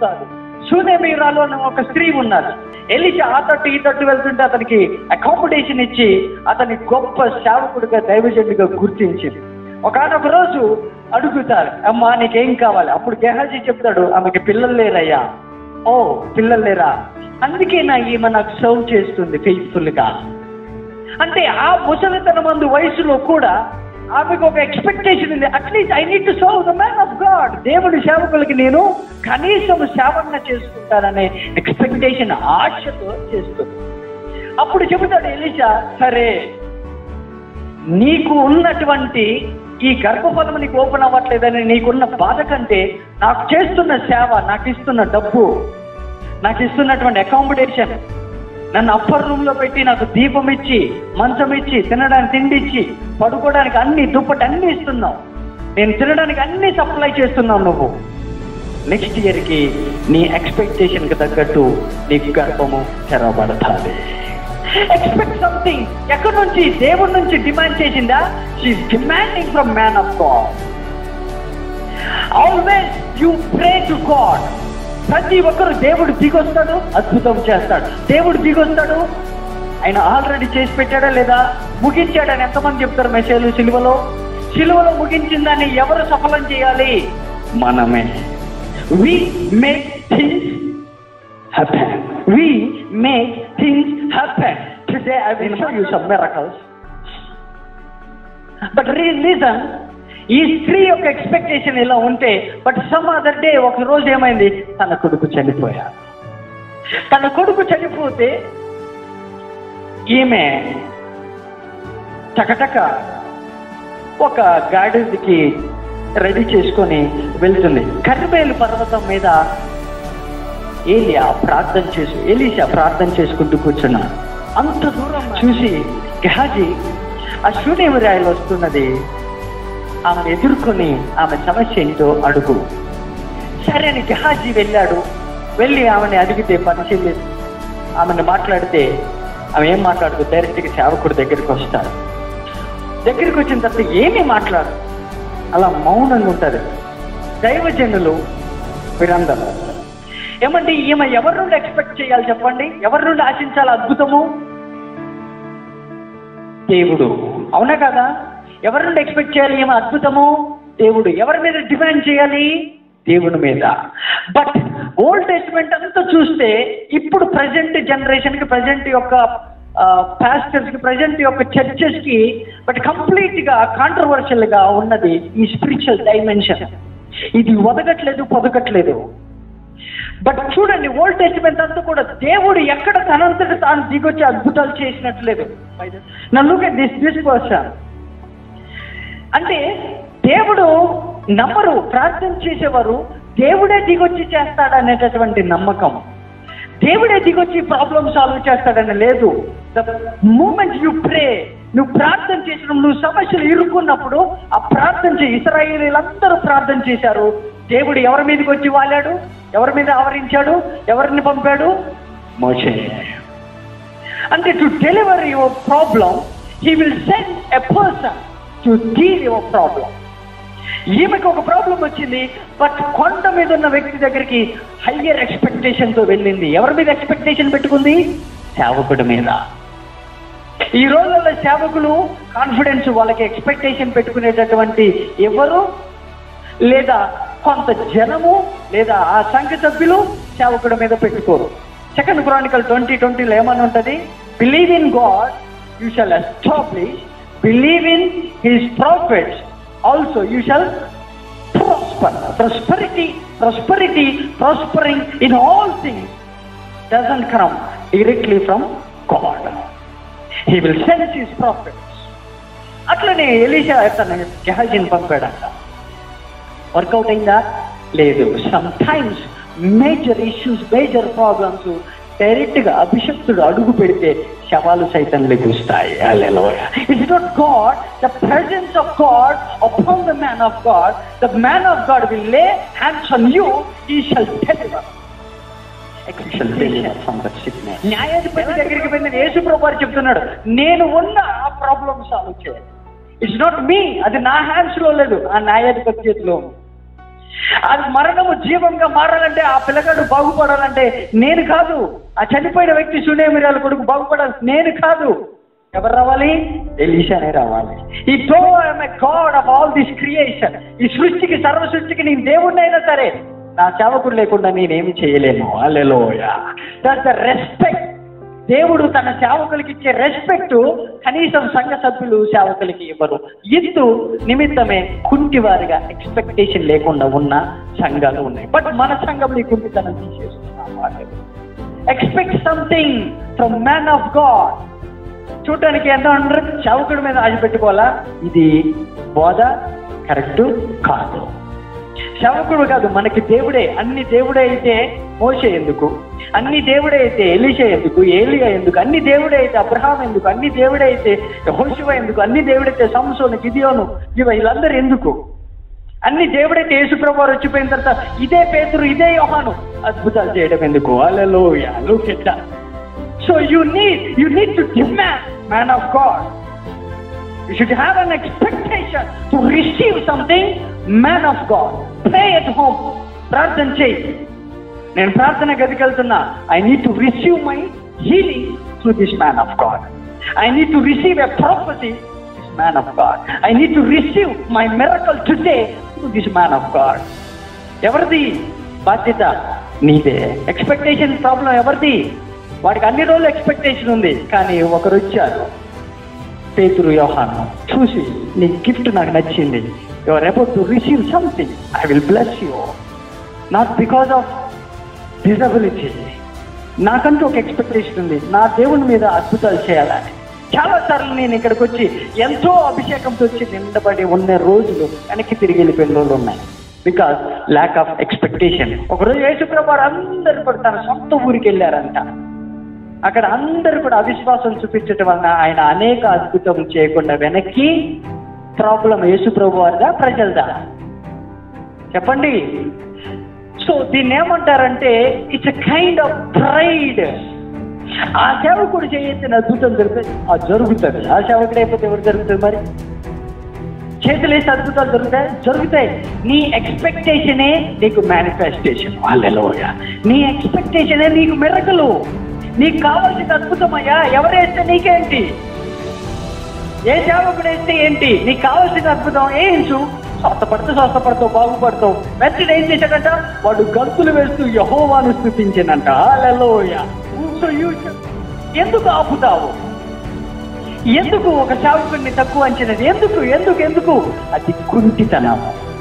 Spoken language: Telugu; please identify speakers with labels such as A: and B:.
A: వస్తారు సూనేమీరాలు అనే ఒక స్త్రీ ఉన్నారు ఎలిషా ఆ తట్టు ఈ తట్టు వెళ్తుంటే అతనికి అకామిడేషన్ ఇచ్చి అతని గొప్ప సేవకుడిగా దైవజనుడిగా గుర్తించింది ఒకనొక రోజు అడుగుతారు అమ్మా నీకేం కావాలి అప్పుడు గెహాజీ చెప్తాడు ఆమెకి పిల్లలు లేరయ్యా ఓ పిల్లలు లేరా అందుకే నా ఈమె నాకు సర్వ్ చేస్తుంది ఫెయిత్ఫుల్గా అంటే ఆ ముసలితన మందు వయసులో కూడా ఆమెకు ఒక ఎక్స్పెక్టేషన్ ఉంది at least I need to serve the man of God దేవుడి సేవకులకి నేను కనీసం సేవన చేసుకుంటాననే ఎక్స్పెక్టేషన్ ఆశతో చేస్తుంది అప్పుడు చెబుతాడు ఎలిషా సరే నీకు ఉన్నటువంటి ఈ గర్భఫలం నీకు ఓపెన్ అవ్వట్లేదని నీకున్న బాధ కంటే నాకు చేస్తున్న సేవ నాకు ఇస్తున్న డబ్బు నాకు ఇస్తున్నటువంటి అకామిడేషన్ నన్ను అప్పర్ రూమ్ లో పెట్టి నాకు దీపం ఇచ్చి మంచం ఇచ్చి తినడానికి తిండి ఇచ్చి పడుకోవడానికి అన్ని దుప్పటి అన్ని ఇస్తున్నావు నేను తినడానికి అన్ని సప్లై చేస్తున్నావు నువ్వు నెక్స్ట్ ఇయర్ కి నీ ఎక్స్పెక్టేషన్ కి తగ్గట్టు నీకు గర్భము తెరవబడతాది ఎక్స్పెక్ట్ సంథింగ్ ఎక్కడి నుంచి దేవుడి నుంచి డిమాండ్ చేసిందా she demanding from man of God always you pray to God ప్రతి ఒక్కరు దేవుడు దిగొస్తాడు అద్భుతం చేస్తాడు దేవుడు దిగొస్తాడు ఆయన ఆల్రెడీ చేసి పెట్టాడా లేదా ముగించాడని ఎంతమంది చెప్తారు మెసేజ్ సిలువలో సిలువలో ముగించిన దాన్ని ఎవరు సఫలం చేయాలి మనమే we make things happen we make things happen today I will show you some miracles but reason ఈ స్త్రీ యొక్క ఎక్స్పెక్టేషన్ ఇలా ఉంటే బట్ సమ్ అదర్ డే ఒక రోజు ఏమైంది తన కొడుకు చనిపోయాడు తన కొడుకు చనిపోతే ఈమె టకటక ఒక గాడికి రెడీ చేసుకొని వెళ్తుంది కరిమేలు పర్వతం మీద ఏలియా ప్రార్థన చేసి ఎలీషా ప్రార్థన చేసుకుంటూ కూర్చున్నాడు అంత దూరం చూసి గహాజీ ఆ శూన్యమిరాయలు వస్తున్నది ఆమెను ఎదుర్కొని ఆమె సమస్య ఏంటో అడుగు సరే అని గహాజీ వెళ్ళాడు వెళ్ళి ఆమెని అడిగితే పరిశీలి ఆమెను మాట్లాడితే ఆమె ఏం మాట్లాడుతూ డైరెక్ట్గా సేవకుడి దగ్గరికి వస్తాడు దగ్గరికి వచ్చిన తర్వాత ఏమీ మాట్లాడు అలా మౌనంగా ఉంటుంది దైవజనులు వీరందరూ ఏమంటే ఈమె ఎవరి నుండి ఎక్స్పెక్ట్ చేయాలి చెప్పండి ఎవరి నుండి ఆశించాలి అద్భుతము దేవుడు అవునా కదా ఎవరి నుండి ఎక్స్పెక్ట్ చేయాలి ఈమె అద్భుతము దేవుడు ఎవరి మీద డిమాండ్ చేయాలి దేవుని మీద బట్ ఓల్డ్ టెస్ట్మెంట్ అంతా చూస్తే ఇప్పుడు ప్రజెంట్ జనరేషన్ కి ప్రజెంట్ యొక్క పాస్టర్స్ కి ప్రజెంట్ యొక్క చర్చెస్ కి బట్ కంప్లీట్ గా కాంట్రవర్షియల్ గా ఉన్నది ఈ స్పిరిచువల్ డైమెన్షన్ ఇది ఒదగట్లేదు పొదగట్లేదు బట్ చూడండి ఓల్డ్ టెస్టిమెంట్ అంతా కూడా దేవుడు ఎక్కడ తనంతట తాను దిగొచ్చి అద్భుతాలు చేసినట్లేదు నా look at this this person అంటే దేవుడు నమ్మరు ప్రార్థన చేసేవారు దేవుడే దిగొచ్చి చేస్తాడనేటటువంటి నమ్మకం దేవుడే దిగొచ్చి ప్రాబ్లమ్ సాల్వ్ చేస్తాడని లేదు ద మూమెంట్ యు ప్రే నువ్వు ప్రార్థన చేసినప్పుడు నువ్వు సమస్యలు ఇరుక్కున్నప్పుడు ఆ ప్రార్థన చేయి ఇస్రాయేలీలందరూ ప్రార్థన చేశారు దేవుడు ఎవరి మీదకి వచ్చి వాలాడు ఎవరి మీద ఆవరించాడు ఎవరిని పంపాడు మోషే అంటే to deliver your problem he will send a person to deal your problem ఈమెకు ఒక ప్రాబ్లం వచ్చింది బట్ కొండ మీద ఉన్న వ్యక్తి దగ్గరికి హయ్యర్ ఎక్స్పెక్టేషన్ తో వెళ్ళింది ఎవరి మీద ఎక్స్పెక్టేషన్ పెట్టుకుంది సేవకుడి మీద ఈ రోజుల్లో సేవకులు కాన్ఫిడెన్స్ వాళ్ళకి ఎక్స్పెక్టేషన్ పెట్టుకునేటటువంటి ఎవరు లేదా కొంత జనము లేదా ఆ సంఘ సభ్యులు సేవకుడి మీద పెట్టుకోరు సెకండ్ క్రానికల్ ట్వంటీ ట్వంటీలో ఏమని ఉంటుంది believe in God you shall establish believe in his prophets also you shall prosper prosperity prosperity prospering in all things doesn't come directly from God he will sends his prophets అట్లనే ఎలీషా తన గెహాజీని పంపాడంట వర్కౌట్ అయిందా లేదు sometimes major issues major problems direct గా అభిషక్తుడు అడుగు పెడితే శవాలు సైతం లెగుస్తాయి it's not God the presence of God upon the man of God the man of God will lay hands on you he shall deliver న్యాయాధిపతి దగ్గరికి పోయిన యేసు ప్రభు చెప్తున్నాడు నేను ఉన్న ఆ ప్రాబ్లమ్ సాల్వ్ చేయాలి ఇట్స్ నాట్ మీ అది నా హ్యాండ్స్ లో లేదు ఆ న్యాయాధిపతి చేతిలో ఉంది అది మరణము జీవంగా మారాలంటే ఆ పిల్లగాడు బాగుపడాలంటే నేను కాదు ఆ చనిపోయిన వ్యక్తి సునేమిరాల కొడుకు బాగుపడాలి నేను కాదు ఎవరు రావాలి ఎలీషానే రావాలి ఈ తో I'm God of all this creation ఈ సృష్టికి సర్వ సృష్టికి నేను దేవుణ్ణైనా సరే నా సేవకుడు లేకుండా నేనేమి చేయలేను అల్లెలోయ దట్ ద రెస్పెక్ట్ దేవుడు తన సేవకులకి ఇచ్చే రెస్పెక్ట్ కనీసం సంఘ సభ్యులు సేవకులకి ఇవ్వరు ఇందు నిమిత్తమే కుంటివారిగా ఎక్స్పెక్టేషన్ లేకుండా ఉన్న సంఘాలు ఉన్నాయి బట్ మన సంఘంలో ఈ కుంటితనం తీసేస్తున్నాం expect something from man of God చూడటానికి ఎంత అంటారు చౌకుడి మీద ఆశ పెట్టుకోవాలా ఇది బోధ కరెక్ట్ కాదు శవకుడు కాదు మనకి దేవుడే అన్ని దేవుడే అయితే మోసే ఎందుకు అన్ని దేవుడే అయితే ఎలిషా ఎందుకు ఏలియా ఎందుకు అన్ని దేవుడే అయితే అబ్రహాం ఎందుకు అన్ని దేవుడే అయితే హోషివ ఎందుకు అన్ని దేవుడైతే సంసోను గిదియోను ఇవ వీళ్ళందరూ ఎందుకు అన్ని దేవుడైతే యేసుప్రభు వారు వచ్చిపోయిన తర్వాత ఇదే పేతురు ఇదే యోహాను అద్భుతాలు చేయడం ఎందుకు అలలో look at so you need you need to demand man of God you should have an expectation to receive something man of God pray at home ప్రార్థన చేయి నేను ప్రార్థన గదికి వెళ్తున్నా I need to receive my healing through this man of God I need to receive a property this man of God I need to receive my miracle today through this man of God ఎవరిది బాధ్యత నీదే ఎక్స్పెక్టేషన్ ప్రాబ్లం ఎవరిది వాడికి అన్ని రోజులు ఎక్స్పెక్టేషన్ ఉంది కానీ ఒకరు వచ్చారు పేతురు యోహాను చూసి నీ గిఫ్ట్ నాకు నచ్చింది you're about to receive something I will bless you not because of disability నాకంటూ ఒక ఎక్స్పెక్టేషన్ ఉంది నా దేవుని మీద అద్భుతాలు చేయాలని చాలా సార్లు నేను ఇక్కడికి వచ్చి ఎంతో అభిషేకంతో వచ్చి నిండబడి ఉన్న రోజులు వెనక్కి తిరిగి వెళ్ళిపోయిన రోజులు ఉన్నాయి బికాస్ ల్యాక్ ఆఫ్ ఎక్స్పెక్టేషన్ ఒకరోజు యేసుప్రభు వారు అందరు కూడా తన సొంత ఊరికి వెళ్ళారంట అక్కడ అందరూ కూడా అవిశ్వాసం చూపించటం వలన ఆయన అనేక అద్భుతం చేయకుండా వెనక్కి ప్రాబ్లం యేసుప్రభు వారిదా ప్రజలదా చెప్పండి సో దీన్ని ఏమంటారంటే it's a kind of pride ఆ సేవకుడు చేయొచ్చిన అద్భుతం జరుగుతుంది ఆ జరుగుతుంది ఆ సేవకుడు అయిపోతే ఎవరు జరుగుతుంది మరి చేతులు వేసి అద్భుతాలు జరుగుతాయి జరుగుతాయి నీ ఎక్స్పెక్టేషనే నీకు మేనిఫెస్టేషన్ వాళ్ళలోయ నీ ఎక్స్పెక్టేషనే నీకు మెరకలు నీకు కావాల్సిన అద్భుతమయ్యా ఎవరేస్తే నీకేంటి ఏ సేవకుడు వేస్తే ఏంటి నీకు కావాల్సిన అద్భుతం ఏంచు స్వస్థపడుతూ స్వస్థపడతావు బాగుపడతావు వెంటనే ఏం చేశాడంట వాడు గంతులు వేస్తూ యహోవాను స్థుతించానంట హల్లెలూయా. So you- ఎందుకు ఆపుతావు ఎందుకు ఒక సేవకుడిని తక్కువ అంచినది ఎందుకు ఎందుకు ఎందుకు అది కుంటితనము